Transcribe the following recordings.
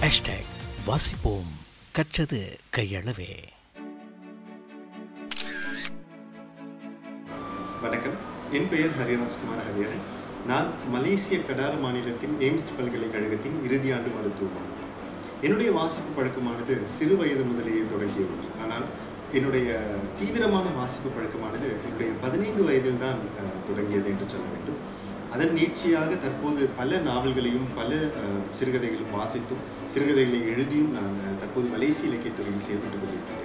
hashtag வாசிப்போம் கற்றது கையளவே வணக்கம் என் பெயர் ஹரிராஜ்குமார் ஹரியரன் நான் மலேசிய கடார மாநிலத்தின் எய்ம்ஸ் பல்கலைக்கழகத்தின் இறுதியாண்டு மருத்துவமானவர் என்னுடைய வாசிப்பு பழக்கமானது சிறு வயது முதலேயே தொடங்கிய ஒன்று ஆனால் என்னுடைய தீவிரமான வாசிப்பு பழக்கமானது என்னுடைய பதினைந்து வயதில் தான் அஹ், தொடங்கியது என்று சொல்ல வேண்டும் அதன் நீட்சியாக தற்போது பல நாவல்களையும் பல அஹ், சிறுகதைகளும் வாசித்தும் சிறுகதைகளை எழுதியும் நான் அஹ், தற்போது மலேசிய இலக்கியத்துறையில் செயல்பட்டு கொண்டிருக்கிறேன்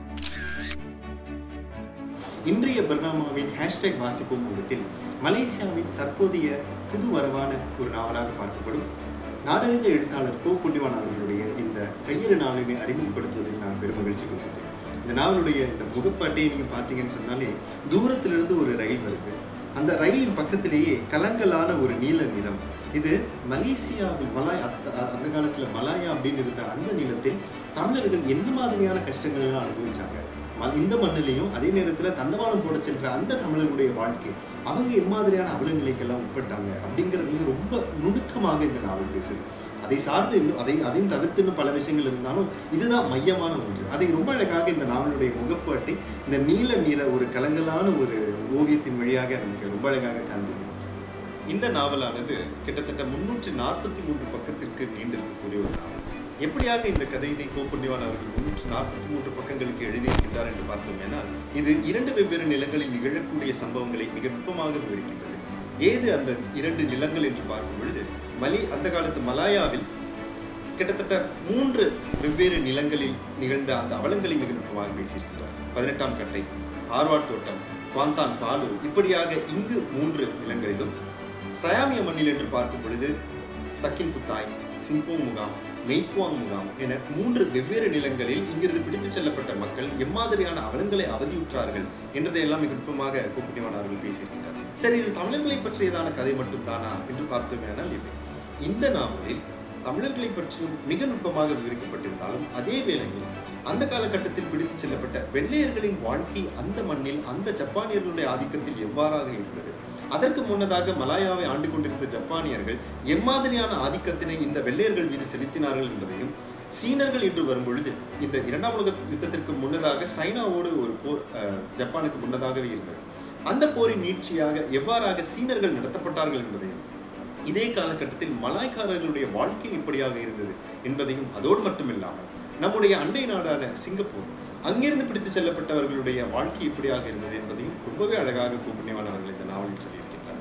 இன்றைய பர்னாமாவின் ஹேஷ்டேக் வாசிப்போம் அங்கத்தில் மலேசியாவின் தற்போதைய புது வரவான ஒரு நாவலாக பார்க்கப்படும் நாடறிந்த எழுத்தாளர் கோ புண்ணிவான் அவர்களுடைய இந்த கையிறு நாவலினை அறிமுகப்படுத்துவதில் நான் பெருமகிழ்ச்சி கொள்கிறேன் இந்த நாவலுடைய இந்த முகப்பாட்டையை நீங்கள் பார்த்தீங்கன்னு சொன்னாலே தூரத்திலிருந்து ஒரு ரயில் வருது அந்த ரயிலின் பக்கத்திலேயே கலங்கலான ஒரு நீல நிறம் இது மலேசியாவில் மலாய் அத்த- அந்த காலத்தில் மலாயா அப்படின்னு இருந்த அந்த நிலத்தில் தமிழர்கள் என்ன மாதிரியான கஷ்டங்கள் எல்லாம் அனுபவிச்சாங்க ம- இந்த மண்ணிலையும் அதே நேரத்தில் தண்டவாளம் போட சென்ற அந்த தமிழர்களுடைய வாழ்க்கை அவங்க எம்மாதிரியான அவல நிலைக்கெல்லாம் உட்பட்டாங்க அப்படிங்கிறதையும் ரொம்ப நுணுக்கமாக இந்த நாவல் பேசுது அதை சார்ந்து இன்னும் அதை அதையும் தவிர்த்து இன்னும் பல விஷயங்கள் இருந்தாலும் இதுதான் மையமான ஒன்று அதை ரொம்ப அழகாக இந்த நாவலுடைய முகப்பு அட்டை இந்த நீல நிற ஒரு கலங்கலான ஒரு ஓவியத்தின் வழியாக நமக்கு ரொம்ப அழகாக காண்பிது இந்த நாவலானது கிட்டத்தட்ட முன்னூற்றி நாற்பத்தி மூன்று பக்கத்திற்கு நீண்டிருக்கக்கூடிய ஒரு நாவல் எப்படியாக இந்த கதையினை கோப்புண்ணிவான் அவர்கள் முன்னூற்றி நாற்பத்தி மூன்று பக்கங்களுக்கு எழுதியிருக்கின்றார் என்று பார்த்தோமேனால் இது இரண்டு வெவ்வேறு நிலங்களில் நிகழக்கூடிய சம்பவங்களை மிக நுட்பமாக விவரிக்கின்றது ஏது அந்த இரண்டு நிலங்கள் என்று பார்க்கும் பொழுது மலி அந்த காலத்து மலாயாவில் கிட்டத்தட்ட மூன்று வெவ்வேறு நிலங்களில் நிகழ்ந்த அந்த அவலங்களை மிக நுட்பமாக பேசியிருக்கிறார் பதினெட்டாம் கட்டை ஆர்வாட் தோட்டம் குவாந்தான் பாலு இப்படியாக இங்கு மூன்று நிலங்களிலும் சயாமிய மண்ணில் என்று பார்க்கும் பொழுது தக்கின் புத்தாய் சிம்போ முகாம் மெய்ப்புவாங் முகாம் என மூன்று வெவ்வேறு நிலங்களில் இங்கிருந்து பிடித்துச் செல்லப்பட்ட மக்கள் எம்மாதிரியான அவலங்களை அவதியுற்றார்கள் என்றதையெல்லாம் மிக நுட்பமாக கூப்பிட்டிவான் அவர்கள் பேசியிருக்கின்றார் சரி இது தமிழர்களை பற்றியதான கதை மட்டும் தானா என்று பார்த்தோமேனால் இல்லை இந்த நாவலில் தமிழர்களை பற்றியும் மிக நுட்பமாக விவரிக்கப்பட்டிருந்தாலும் அதே வேளையில் அந்த காலகட்டத்தில் பிடித்துச் செல்லப்பட்ட வெள்ளையர்களின் வாழ்க்கை அந்த மண்ணில் அந்த ஜப்பானியர்களுடைய ஆதிக்கத்தில் எவ்வாறாக இருந்தது அதற்கு முன்னதாக மலாயாவை ஆண்டு கொண்டிருந்த ஜப்பானியர்கள் எம்மாதிரியான ஆதிக்கத்தினை இந்த வெள்ளையர்கள் மீது செலுத்தினார்கள் என்பதையும் சீனர்கள் என்று வரும்பொழுது இந்த இரண்டாம் உலக யுத்தத்திற்கு முன்னதாக சைனாவோடு ஒரு போர் அஹ், ஜப்பானுக்கு முன்னதாகவே இருந்தது அந்த போரின் நீட்சியாக எவ்வாறாக சீனர்கள் நடத்தப்பட்டார்கள் என்பதையும் இதே காலகட்டத்தில் மலாய்க்காரர்களுடைய வாழ்க்கை இப்படியாக இருந்தது என்பதையும் அதோடு மட்டுமில்லாமல் நம்முடைய அண்டை நாடான சிங்கப்பூர் அங்கிருந்து பிடித்து செல்லப்பட்டவர்களுடைய வாழ்க்கை இப்படியாக இருந்தது என்பதையும் ரொம்பவே அழகாக கூப்பிணிவான் அவர்கள் இந்த நாவலில் சொல்லியிருக்கின்றார்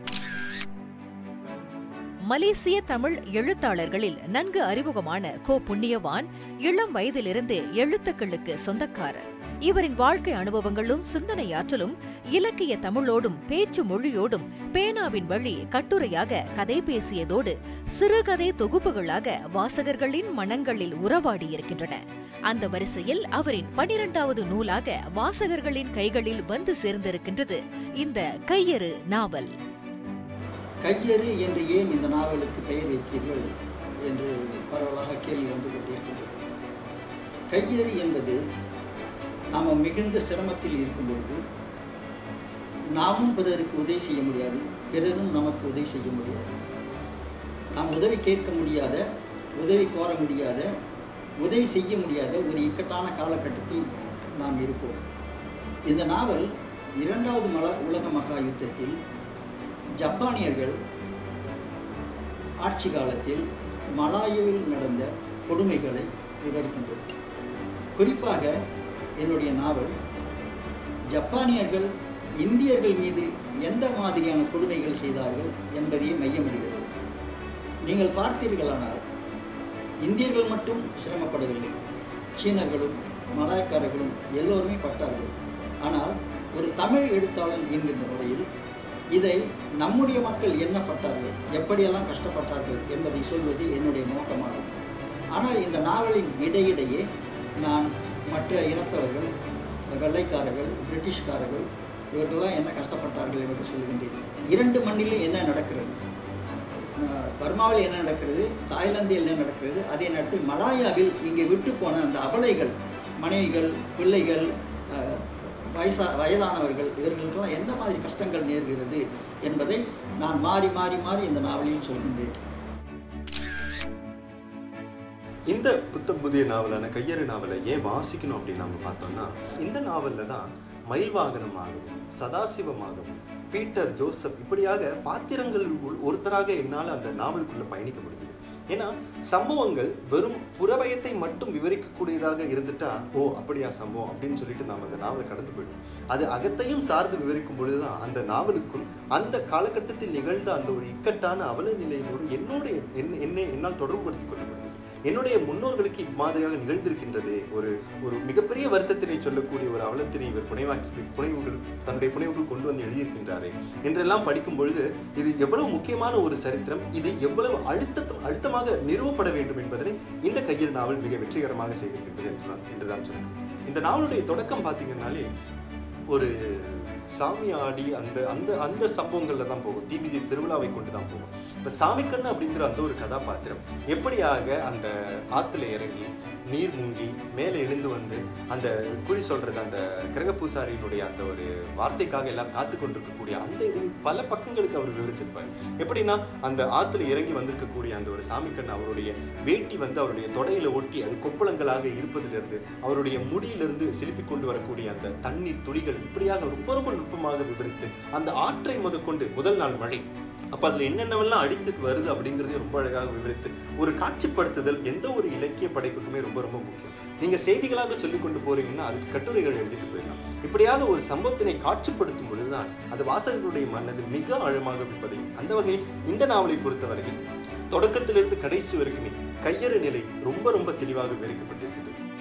மலேசிய தமிழ் எழுத்தாளர்களில் நன்கு அறிமுகமான கோ புண்ணியவான் இளம் வயதிலிருந்து எழுத்துக்களுக்கு சொந்தக்காரர் இவரின் வாழ்க்கை அனுபவங்களும் சிந்தனையாற்றலும் இலக்கிய தமிழோடும் பேச்சு மொழியோடும் பேனாவின் வழி கட்டுரையாக கதை பேசியதோடு சிறுகதை தொகுப்புகளாக வாசகர்களின் மனங்களில் உறவாடியிருக்கின்றன அந்த வரிசையில் அவரின் பனிரெண்டாவது நூலாக வாசகர்களின் கைகளில் வந்து சேர்ந்திருக்கின்றது இந்த கையறு நாவல் கையறு என்று ஏன் இந்த நாவலுக்கு பெயர் வைத்தீர்கள் என்று பரவலாக கேள்வி வந்து கொண்டிருக்கின்றது கையறு என்பது நாம் மிகுந்த சிரமத்தில் இருக்கும் பொழுது நாமும் பிறருக்கு உதவி செய்ய முடியாது பிறரும் நமக்கு உதவி செய்ய முடியாது நாம் உதவி கேட்க முடியாத உதவி கோர முடியாத உதவி செய்ய முடியாத ஒரு இக்கட்டான காலகட்டத்தில் நாம் இருப்போம் இந்த நாவல் இரண்டாவது மல உலக மகா யுத்தத்தில் ஜப்பானியர்கள் ஆட்சி காலத்தில் மலாயாவில் நடந்த கொடுமைகளை விவரிக்கின்றது குறிப்பாக என்னுடைய நாவல் ஜப்பானியர்கள் இந்தியர்கள் மீது எந்த மாதிரியான கொடுமைகள் செய்தார்கள் என்பதையே மையமிடுகிறது நீங்கள் பார்த்தீர்களானால் இந்தியர்கள் மட்டும் சிரமப்படவில்லை சீனர்களும் மலாய்க்காரர்களும் எல்லோருமே பட்டார்கள் ஆனால் ஒரு தமிழ் எழுத்தாளன் என்கின்ற முறையில் இதை நம்முடைய மக்கள் என்ன பட்டார்கள் எப்படியெல்லாம் கஷ்டப்பட்டார்கள் என்பதை சொல்வது என்னுடைய நோக்கமாகும் ஆனால் இந்த நாவலின் இடையிடையே நான் மற்ற இனத்தவர்கள் வெள்ளைக்காரர்கள் பிரிட்டிஷ்காரர்கள் இவர்களெல்லாம் என்ன கஷ்டப்பட்டார்கள் என்று சொல்கின்றேன் இரண்டு மண்ணிலும் என்ன நடக்கிறது அஹ் பர்மாவில் என்ன நடக்கிறது தாய்லாந்தில் என்ன நடக்கிறது அதே நேரத்தில் மலாயாவில் இங்கே விட்டு போன அந்த அபலைகள் மனைவிகள் பிள்ளைகள் அஹ், வயசா வயதானவர்கள் இவர்களுக்கெல்லாம் எந்த மாதிரி கஷ்டங்கள் நேர்கிறது என்பதை நான் மாறி மாறி மாறி இந்த நாவலில் சொல்கின்றேன் இந்த புத்த புதிய நாவலான கையறு நாவலை ஏன் வாசிக்கணும் அப்படின்னு நம்ம பார்த்தோம்னா இந்த நாவலில் தான் மயில்வாகனமாகவும் சதாசிவமாகவும் பீட்டர் ஜோசப் இப்படியாக பாத்திரங்கள் உள் ஒருத்தராக என்னால் அந்த நாவலுக்குள்ள பயணிக்க முடியுது ஏன்னா சம்பவங்கள் வெறும் புறவயத்தை மட்டும் விவரிக்கக்கூடியதாக இருந்துட்டா ஓ அப்படியா சம்பவம் அப்படின்னு சொல்லிட்டு நாம் அந்த நாவலை கடந்து போயிடுவோம் அது அகத்தையும் சார்ந்து விவரிக்கும் பொழுதுதான் அந்த நாவலுக்குள் அந்த காலகட்டத்தில் நிகழ்ந்த அந்த ஒரு இக்கட்டான அவல நிலையினோடு என்னோட என்- என்னை என்னால் தொடர்புபடுத்திக் கொள்ள முடியுது என்னுடைய முன்னோர்களுக்கு இம்மாதிரியாக நிகழ்ந்திருக்கின்றது ஒரு ஒரு மிகப்பெரிய வருத்தத்தினை சொல்லக்கூடிய ஒரு அவலத்தினை இவர் புனைவாக்கி புனைவுகள் தன்னுடைய புனைவுகள் கொண்டு வந்து எழுதியிருக்கின்றாரே என்றெல்லாம் படிக்கும் பொழுது இது எவ்வளவு முக்கியமான ஒரு சரித்திரம் இது எவ்வளவு அழுத்தம் அழுத்தமாக நிறுவப்பட வேண்டும் என்பதனை இந்த கையில் நாவல் மிக வெற்றிகரமாக செய்திருக்கின்றது என்று நான் என்றுதான் சொல்றேன் இந்த நாவலுடைய தொடக்கம் பார்த்தீங்கன்னாலே ஒரு சாமி ஆடி அந்த அந்த அந்த சம்பவங்களில் தான் போகும் தீமிதி திருவிழாவை கொண்டு தான் போகும் இப்போ சாமிக்கண்ணு அப்படிங்கிற அந்த ஒரு கதாபாத்திரம் எப்படியாக அந்த ஆற்றுல இறங்கி நீர் மூங்கி மேலே எழுந்து வந்து அந்த குறி சொல்றது அந்த கிரக பூசாரியினுடைய அந்த ஒரு வார்த்தைக்காக எல்லாரும் காத்து கொண்டிருக்கக்கூடிய அந்த இது பல பக்கங்களுக்கு அவர் விவரிச்சிருப்பார் எப்படின்னா அந்த ஆற்றுல இறங்கி வந்திருக்கக்கூடிய அந்த ஒரு சாமிக்கண்ணு அவருடைய வேட்டி வந்து அவருடைய தொடையில ஒட்டி அது கொப்பளங்களாக இருப்பதிலிருந்து அவருடைய முடியிலிருந்து சிலுப்பி கொண்டு வரக்கூடிய அந்த தண்ணீர் துளிகள் இப்படியாக ரொம்ப ரொம்ப நுட்பமாக விவரித்து அந்த ஆற்றை முதற்கொண்டு முதல் நாள் மழை அப்ப அதுல என்னென்னவெல்லாம் அடித்துட்டு வருது அப்படிங்கறதையும் ரொம்ப அழகாக விவரித்து ஒரு காட்சிப்படுத்துதல் எந்த ஒரு இலக்கிய படைப்புக்குமே ரொம்ப ரொம்ப முக்கியம் நீங்க செய்திகளாக சொல்லி கொண்டு போறீங்கன்னா அதுக்கு கட்டுரைகள் எழுதிட்டு போயிடலாம் இப்படியாக ஒரு சம்பவத்தினை காட்சிப்படுத்தும் பொழுதுதான் அது வாசகர்களுடைய மனதில் மிக ஆழமாக விற்பதையும் அந்த வகையில் இந்த நாவலை பொறுத்தவரையில் தொடக்கத்திலிருந்து கடைசி வரைக்குமே கையறு நிலை ரொம்ப ரொம்ப தெளிவாக விவரிக்கப்பட்டிருக்கிறது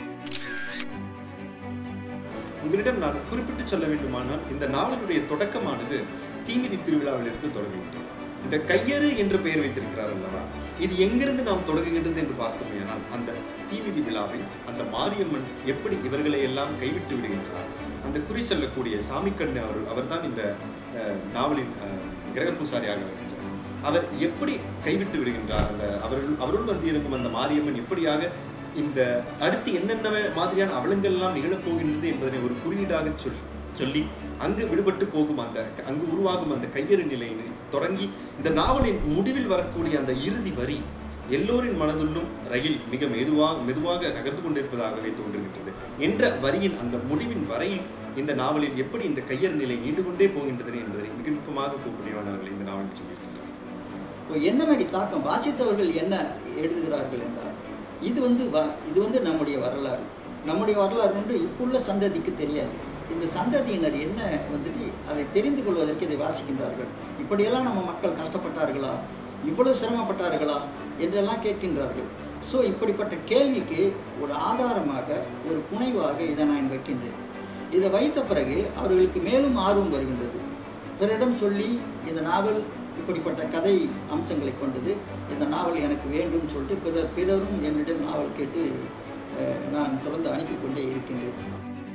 உங்களிடம் நான் குறிப்பிட்டு சொல்ல வேண்டுமானால் இந்த நாவலுடைய தொடக்கமானது தீமிதி திருவிழாவிலிருந்து தொடங்குகின்றது இந்த கையறு என்று பெயர் வைத்திருக்கிறார் அல்லவா இது எங்கிருந்து நாம் தொடங்குகின்றது என்று பார்த்தோமேயானால் அந்த தீமிதி விழாவில் அந்த மாரியம்மன் எப்படி இவர்களை எல்லாம் கைவிட்டு விடுகின்றார் அந்த குறி சொல்லக்கூடிய சாமிக்கண்ணு அவர் அவர்தான் இந்த அஹ், நாவலின் அஹ், கிரக பூசாரியாக வருகின்றார் அவர் எப்படி கைவிட்டு விடுகின்றார் அந்த அவர்கள் அவருள் வந்து இருக்கும் அந்த மாரியம்மன் எப்படியாக இந்த அடுத்து என்னென்ன மாதிரியான அவலங்கள் எல்லாம் நிகழப் போகின்றது என்பதனை ஒரு குறியீடாக சொல்லி சொல்லி அங்கு விடுபட்டு போகும் அந்த அங்கு உருவாகும் அந்த கையறு நிலையினை தொடங்கி இந்த நாவலின் முடிவில் வரக்கூடிய அந்த இறுதி வரி எல்லோரின் மனதுள்ளும் ரயில் மிக மெதுவாக மெதுவாக நகர்ந்து கொண்டிருப்பதாகவே தோன்றுகின்றது என்ற வரியின் அந்த முடிவின் வரையில் இந்த நாவலில் எப்படி இந்த கையறு நிலை நீண்டு கொண்டே போகின்றது என்பதை மிக நுட்பமாக கூப்பிடுவானவர்கள் இந்த நாவலில் சொல்லியிருக்கின்றார் இப்போ என்ன மாதிரி தாக்கம் வாசித்தவர்கள் என்ன எழுதுகிறார்கள் என்றால் இது வந்து வ இது வந்து நம்முடைய வரலாறு நம்முடைய வரலாறு வந்து இப்புள்ள சந்ததிக்கு தெரியாது இந்த சந்ததியினர் என்ன வந்துட்டு அதை தெரிந்து கொள்வதற்கு இதை வாசிக்கின்றார்கள் இப்படியெல்லாம் நம்ம மக்கள் கஷ்டப்பட்டார்களா இவ்வளவு சிரமப்பட்டார்களா என்றெல்லாம் கேட்கின்றார்கள் ஸோ இப்படிப்பட்ட கேள்விக்கு ஒரு ஆதாரமாக ஒரு புனைவாக இதை நான் வைக்கின்றேன் இதை வைத்த பிறகு அவர்களுக்கு மேலும் ஆர்வம் வருகின்றது பிறரிடம் சொல்லி இந்த நாவல் இப்படிப்பட்ட கதை அம்சங்களை கொண்டது இந்த நாவல் எனக்கு வேண்டும் சொல்லிட்டு பிறர் பிறரும் என்னிடம் நாவல் கேட்டு அஹ், நான் தொடர்ந்து அனுப்பி கொண்டே இருக்கின்றேன்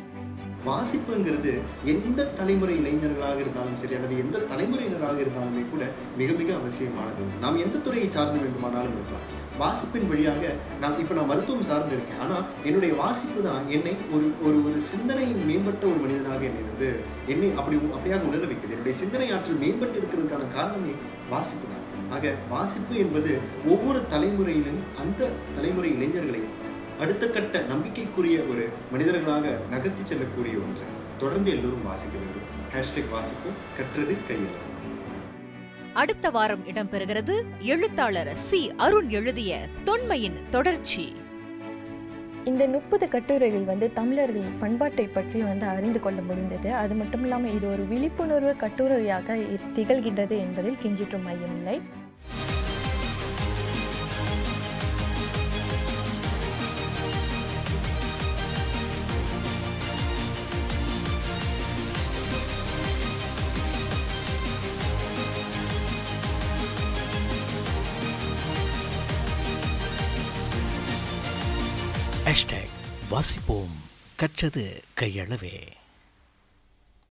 வாசிப்புங்கிறது எந்த தலைமுறை இளைஞர்களாக இருந்தாலும் சரி அல்லது எந்த தலைமுறையினராக இருந்தாலுமே கூட மிக மிக அவசியமானது நாம் எந்த துறையை சார்ந்து வேண்டுமானாலும் இருக்கலாம் வாசிப்பின் வழியாக நான் இப்போ நான் மருத்துவம் சார்ந்து இருக்கேன் ஆனால் என்னுடைய வாசிப்பு தான் என்னை ஒரு ஒரு ஒரு சிந்தனையின் மேம்பட்ட ஒரு மனிதனாக என்னை வந்து என்னை அப்படி அப்படியாக உணர வைக்குது என்னுடைய சிந்தனை ஆற்றல் மேம்பட்டு இருக்கிறதுக்கான காரணமே வாசிப்பு தான் ஆக வாசிப்பு என்பது ஒவ்வொரு தலைமுறையிலும் அந்த தலைமுறை இளைஞர்களை அடுத்த கட்ட நம்பிக்கைக்குரிய ஒரு மனிதர்களாக நகர்த்தி செல்லக்கூடிய ஒன்று தொடர்ந்து எல்லோரும் வாசிக்க வேண்டும் ஹேஷ்டேக் வாசிப்போம் கற்றது கையளவு அடுத்த வாரம் இடம்பெறுகிறது எழுத்தாளர் சி அருண் எழுதிய தொன்மையின் தொடர்ச்சி இந்த முப்பது கட்டுரைகள் வந்து தமிழர்களின் பண்பாட்டை பற்றி வந்து அறிந்து கொள்ள முடிந்தது அது மட்டும் இல்லாமல் இது ஒரு விழிப்புணர்வு கட்டுரையாக இ- திகழ்கின்றது என்பதில் கிஞ்சிற்றும் மையமில்லை ஹேஷ்டேக் வாசிப்போம் கற்றது கையளவே